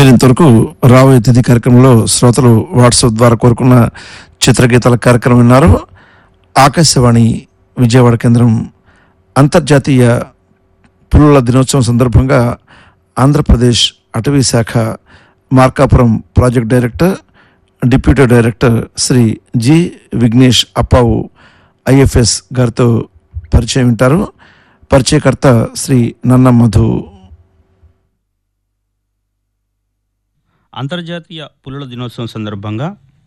మీరు ఇంతవరకు రాబోయే తిథి కార్యక్రమంలో శ్రోతలు వాట్సాప్ ద్వారా కోరుకున్న చిత్రగీతాల కార్యక్రమం విన్నారు ఆకాశవాణి విజయవాడ కేంద్రం అంతర్జాతీయ పులుల దినోత్సవం సందర్భంగా ఆంధ్రప్రదేశ్ అటవీ శాఖ Markapuram project director deputy director Shri G Vighnesh Appavu IFS గారితో పరిచయం వింటారు పరిచయకర్త శ్రీ నన్న మధు అంతర్జాతీయ పులుల దినోత్సవం సందర్భంగా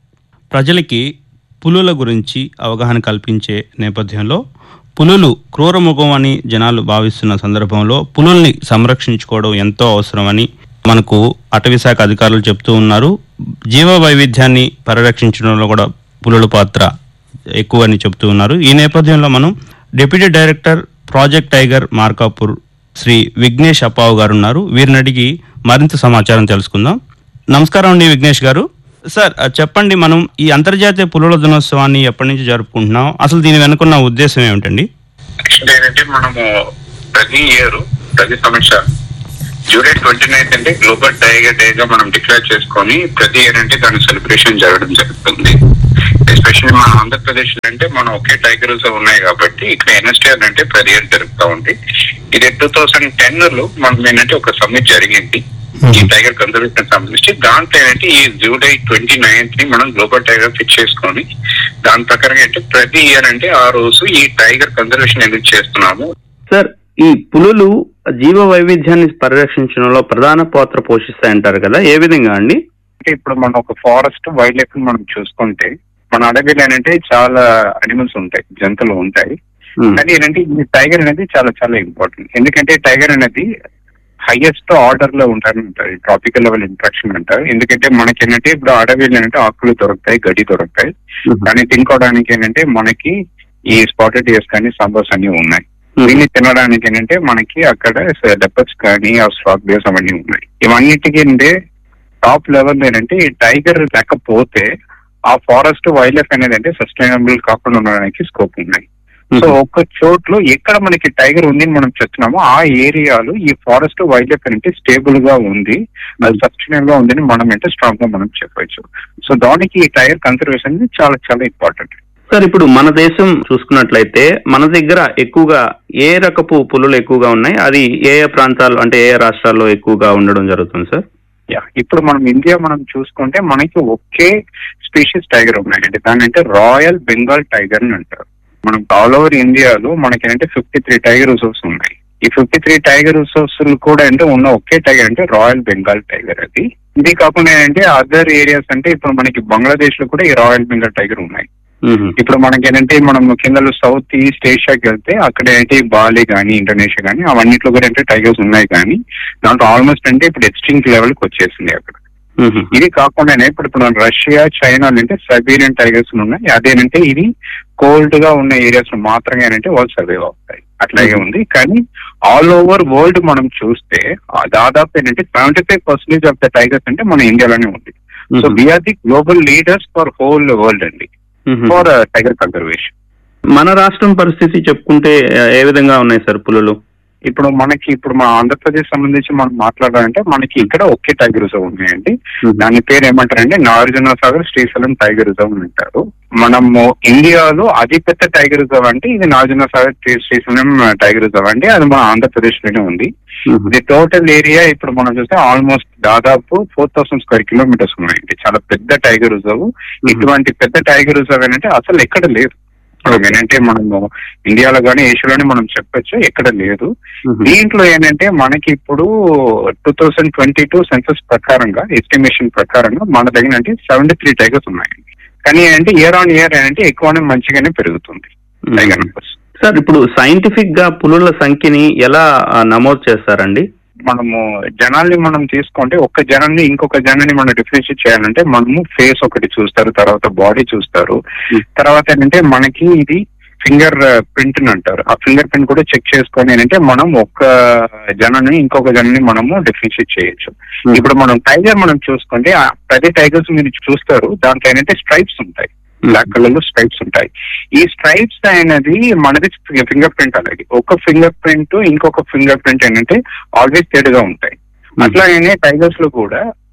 ప్రజలకి పులుల గురించి అవగాహన కల్పించే నేపథ్యంలో పులులు క్రూరముఖం అని జనాలు భావిస్తున్న సందర్భంలో పులుల్ని సంరక్షించుకోవడం ఎంతో అవసరమని మనకు అటవీ శాఖ అధికారులు చెప్తూ ఉన్నారు జీవ వైవిధ్యాన్ని పరిరక్షించడంలో కూడా పులుల పాత్ర ఎక్కువ అని చెప్తూ ఉన్నారు ఈ నేపథ్యంలో మనం deputy director project tiger Markapur Shri Vignesh Appavu garu ఉన్నారు వీరిని అడిగి మరింత సమాచారం తెలుసుకుందాం నమస్కారం అండి విఘ్నేష్ గారు సార్ ఆ, చెప్పండి మనం ఈ అంతర్జాతీయ పులుల దినోత్సవాన్ని ఎప్పటి నుంచి జరుపుకుంటున్నాం అసలు దీని వెనుకున్న ఉద్దేశం ఏమిటండి యాక్చువల్లీ ఏంటంటే మనము ప్రతి ఇయర్ ప్రతి సంవత్సరం జూలై ట్వంటీ నైన్త్ అంటే గ్లోబల్ టైగర్ డే గా మనం డిక్లేర్ చేసుకొని ప్రతి ఇయర్ అంటే దాని సెలబ్రేషన్ జరగడం జరుగుతుంది ఎస్పెషల్లీ మన ఆంధ్రప్రదేశ్ లో అంటే మనం ఒకే టైగర్ రిజర్వ్ ఉన్నాయి కాబట్టి ఇక్కడ ఎన్ఎస్టీఆర్ అంటే ప్రతి ఇయర్ జరుగుతూ ఉంది ఇది టూ థౌసండ్ టెన్ లో మనం ఏంటంటే ఒక సమ్మిట్ జరిగింది ఈ టైగర్ కన్జర్వేషన్ సంబంధించి దాంట్లో ఏంటంటే ఈ జూలై ట్వంటీ నైన్త్ ని మనం గ్లోబల్ టైగర్ ఫిక్స్ చేసుకొని దాని ప్రకారం అంటే ప్రతి ఇయర్ అంటే ఆ రోజు ఈ టైగర్ కన్జర్వేషన్ ఎందుకు చేస్తున్నాము సార్ ఈ పులులు జీవ వైవిధ్యాన్ని పరిరక్షించడంలో ప్రధాన పాత్ర పోషిస్తాయంటారు కదా ఏ విధంగా అండి అంటే ఇప్పుడు మనం ఒక ఫారెస్ట్ వైల్డ్ లైఫ్ మనం చూసుకుంటే మన అడవిలో ఏంటంటే చాలా అనిమల్స్ ఉంటాయి జంతువులు ఉంటాయి కానీ ఏంటంటే ఈ టైగర్ అనేది చాలా చాలా ఇంపార్టెంట్ ఎందుకంటే టైగర్ అనేది హైయెస్ట్ ఆర్డర్ లో ఉంటారు అంటారు ట్రాపికల్ లెవెల్ ఇంట్రాక్షన్ అంటారు ఎందుకంటే మనకి ఏంటంటే ఇప్పుడు అడవిలో ఏంటంటే ఆకులు దొరుకుతాయి గడ్డి దొరుకుతాయి కానీ తినుకోవడానికి ఏంటంటే మనకి ఈ స్పాటెడ్ ఇయర్స్ కానీ సంబర్స్ అన్ని ఉన్నాయి దీన్ని తినడానికి ఏంటంటే మనకి అక్కడ లెపర్స్ కానీ ఆ స్ట్రాక్ బేస్ అవన్నీ ఉన్నాయి ఇవన్నిటికీ ఏంటంటే టాప్ లెవెల్ ఏంటంటే ఈ టైగర్ లేకపోతే ఆ ఫారెస్ట్ వైల్డ్ లైఫ్ అనేది అంటే సస్టైనబుల్ కాకుండా ఉండడానికి స్కోప్ ఉన్నాయి సో ఒక్క చోట్లో ఎక్కడ మనకి టైగర్ ఉంది అని మనం చెప్తున్నామో ఆ ఏరియాలో ఈ ఫారెస్ట్ వైల్డ్ లైఫ్ అంటే స్టేబుల్ గా ఉంది అది సస్టైనబుల్ గా ఉందని మనం అంటే స్ట్రాంగ్ గా మనం చెప్పొచ్చు సో దానికి ఈ టైగర్ కన్సర్వేషన్ చాలా చాలా ఇంపార్టెంట్ సార్ ఇప్పుడు మన దేశం చూసుకున్నట్లయితే మన దగ్గర ఎక్కువగా ఏ రకపు పులులు ఎక్కువగా ఉన్నాయి అది ఏ ఏ ప్రాంతాలు అంటే ఏ ఏ రాష్ట్రాల్లో ఎక్కువగా ఉండడం జరుగుతుంది సార్ యా ఇప్పుడు మనం ఇండియా మనం చూసుకుంటే మనకి ఒకే స్పీషీస్ టైగర్ ఉన్నాయండి దాని అంటే రాయల్ బెంగాల్ టైగర్ అని అంటారు మనం ఆల్ ఓవర్ ఇండియాలో మనకి ఏంటంటే ఫిఫ్టీ త్రీ టైగర్ రిజర్వ్స్ ఉన్నాయి ఈ ఫిఫ్టీ త్రీ టైగర్ రిజర్వ్స్ కూడా అంటే ఉన్న ఒకే టైగర్ అంటే రాయల్ బెంగాల్ టైగర్ అది ఇది కాకుండా ఏంటంటే అదర్ ఏరియాస్ అంటే ఇప్పుడు మనకి బంగ్లాదేశ్ లో కూడా ఈ రాయల్ బెంగాల్ టైగర్ ఉన్నాయి ఇప్పుడు మనకి ఏంటంటే మనం కింద సౌత్ ఈస్ట్ ఏషియాకి వెళ్తే అక్కడ ఏంటి బాలి కానీ ఇండోనేషియా కానీ అవన్నిట్లో కూడా అంటే టైగర్స్ ఉన్నాయి కానీ దాంట్లో ఆల్మోస్ట్ అంటే ఇప్పుడు ఎక్స్టింక్ట్ లెవెల్ కి వచ్చేసింది అక్కడ ఇది కాకుండానే ఇప్పుడు ఇప్పుడు మన రష్యా చైనా అంటే సైబీరియన్ టైగర్స్ ఉన్నాయి అదేనంటే ఇది కోల్డ్ గా ఉన్న ఏరియాస్ లో మాత్రమే ఏంటంటే వాళ్ళు సర్వైవ్ అవుతాయి అట్లాగే ఉంది కానీ ఆల్ ఓవర్ వరల్డ్ మనం చూస్తే ఆ దాదాపు ఏంటంటే seventy five percentage of the tigers అంటే మన ఇండియాలోనే ఉంది so we are the global leaders for whole world అండి ఫర్ టైగర్ కన్జర్వేషన్ మన రాష్ట్రం పరిస్థితి చెప్పుకుంటే ఏ విధంగా ఉన్నాయి సార్ పులులు ఇప్పుడు మనకి ఇప్పుడు మా ఆంధ్రప్రదేశ్ సంబంధించి మనం మాట్లాడాలంటే మనకి ఇక్కడ ఒకే టైగర్ రిజర్వ్ ఉన్నాయండి దాని పేరు ఏమంటారంటే నాగార్జున సాగర్ శ్రీశైలం టైగర్ రిజర్వ్ అని అంటారు మనము ఇండియాలో అతి పెద్ద టైగర్ రిజర్వ్ అంటే ఇది నాగార్జున సాగర్ శ్రీ- శ్రీశైలం టైగర్ రిజర్వ్ అండి అది మన ఆంధ్రప్రదేశ్ లోనే ఉంది ఇది టోటల్ ఏరియా ఇప్పుడు మనం చూస్తే ఆల్మోస్ట్ దాదాపు ఫోర్ థౌసండ్ స్క్వేర్ కిలోమీటర్స్ ఉన్నాయండి చాలా పెద్ద టైగర్ రిజర్వ్ ఇటువంటి పెద్ద టైగర్ రిజర్వ్ ఏంటంటే అసలు ఎక్కడ లేదు ఇప్పుడు ఏంటంటే మనము ఇండియాలో కానీ ఏషియాలోనే మనం చెప్పొచ్చు ఎక్కడ లేదు దీంట్లో ఏంటంటే మనకి ఇప్పుడు two thousand twenty two census ప్రకారంగా ఎస్టిమేషన్ ప్రకారంగా మన దగ్గర అంటే సెవెంటీ త్రీ టైగర్స్ ఉన్నాయండి కానీ ఏంటంటే ఇయర్ ఆన్ ఇయర్ ఏంటంటే ఎక్కువనే మంచిగానే పెరుగుతుంది టైగర్ నెంబర్స్ సార్ ఇప్పుడు సైంటిఫిక్ గా పులుల సంఖ్యని ఎలా ఆ, నమోదు చేస్తారండి మనము జనాల్ని మనం తీసుకుంటే ఒక జనాన్ని ఇంకొక జనాన్ని మనం డిఫరెన్షియేట్ చేయాలంటే మనము ఫేస్ ఒకటి చూస్తారు తర్వాత బాడీ చూస్తారు తర్వాత ఏంటంటే మనకి ఇది ఫింగర్ ప్రింట్ అంటారు ఆ ఫింగర్ ప్రింట్ కూడా చెక్ చేసుకొని ఏంటంటే మనం ఒక జనాన్ని ఇంకొక జనాన్ని మనము డిఫరెన్షియేట్ చేయొచ్చు ఇప్పుడు మనం టైగర్ మనం చూసుకుంటే ఆ ప్రతి టైగర్స్ మీరు చూస్తారు దాంట్లో ఏంటంటే స్ట్రైప్స్ ఉంటాయి బ్లాక్ కలర్ లో స్ట్రైప్స్ ఉంటాయి ఈ స్ట్రైప్స్ అనేది మనది ఫింగర్ ప్రింట్ అలాగే ఒక ఫింగర్ ప్రింట్ ఇంకొక ఫింగర్ ప్రింట్ ఏంటంటే ఆల్వేస్ తేడుగా ఉంటాయి అట్లాగే టైగర్స్ లో కూడా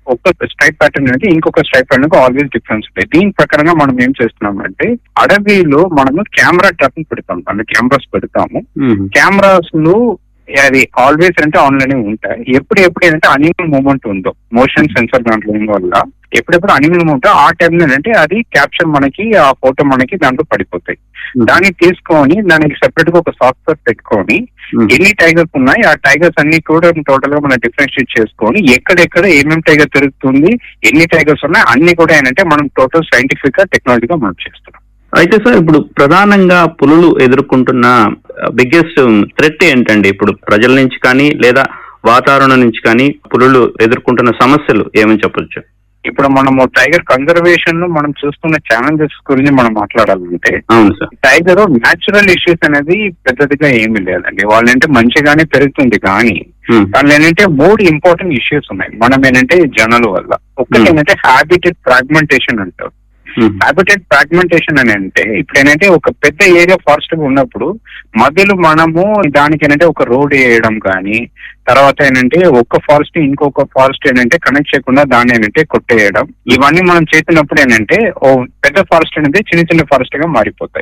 ఒక్క స్ట్రైప్ ప్యాటర్న్ అనేది ఇంకొక స్ట్రైప్ ప్యాటర్న్ ఆల్వేస్ డిఫరెన్స్ ఉంటాయి దీని ప్రకారంగా మనం ఏం చేస్తున్నామంటే అడవిలో మనము కెమెరా ట్రాపింగ్ పెడతాం అంటే కెమెరాస్ పెడతాము కెమెరాస్ లో అది ఆల్వేస్ అంటే ఆన్లైన్ ఉంటాయి ఎప్పుడు ఎప్పుడు ఏంటంటే అనిమల్ మూమెంట్ ఉందో మోషన్ సెన్సర్ దాంట్లో ఉన్న వల్ల ఎప్పుడెప్పుడు అనిమల్ మూమెంట్ ఆ టైం అంటే అది క్యాప్చర్ మనకి ఆ ఫోటో మనకి దాంట్లో పడిపోతాయి దాన్ని తీసుకొని దానికి సెపరేట్ గా ఒక సాఫ్ట్వేర్ పెట్టుకొని ఎన్ని టైగర్స్ ఉన్నాయి ఆ టైగర్స్ అన్ని కూడా టోటల్ గా మనం డిఫరెన్షియేట్ చేసుకొని ఎక్కడెక్కడ ఏమేమి టైగర్ తిరుగుతుంది ఎన్ని టైగర్స్ ఉన్నాయి అన్ని కూడా ఏంటంటే మనం టోటల్ సైంటిఫిక్ గా టెక్నాలజీగా మనం చేస్తున్నాం అయితే సార్ ఇప్పుడు ప్రధానంగా పులులు ఎదుర్కొంటున్న బిగ్గెస్ట్ థ్రెట్ ఏంటండి ఇప్పుడు ప్రజల నుంచి కానీ లేదా వాతావరణం నుంచి కానీ పులులు ఎదుర్కొంటున్న సమస్యలు ఏమని చెప్పొచ్చు ఇప్పుడు మనము టైగర్ కన్జర్వేషన్ లో మనం చూస్తున్న ఛాలెంజెస్ గురించి మనం మాట్లాడాలంటే అవును సార్ టైగర్ న్యాచురల్ ఇష్యూస్ అనేది పెద్దదిగా ఏమీ లేదండి వాళ్ళంటే మంచిగానే పెరుగుతుంది కానీ Hmm. దానిలో ఏంటంటే మూడు ఇంపార్టెంట్ ఇష్యూస్ ఉన్నాయి మనం ఏంటంటే జనాల వల్ల ఒకటి Hmm. ఏంటంటే హ్యాబిటెడ్ ఫ్రాగ్మెంటేషన్ అంటారు Hmm. హ్యాబిటెడ్ ఫ్రాగ్మెంటేషన్ అని అంటే ఇప్పుడు ఏంటంటే ఒక పెద్ద ఏరియా ఫారెస్ట్ ఉన్నప్పుడు మధ్యలో మనము దానికి ఏంటంటే ఒక రోడ్ వేయడం కానీ తర్వాత ఏంటంటే ఒక్క ఫారెస్ట్ ఇంకొక ఫారెస్ట్ ఏంటంటే కనెక్ట్ చేయకుండా దాన్ని ఏంటంటే కొట్టేయడం ఇవన్నీ మనం చేసినప్పుడు ఏంటంటే ఓ పెద్ద ఫారెస్ట్ అనేది చిన్న చిన్న ఫారెస్ట్ గా మారిపోతాయి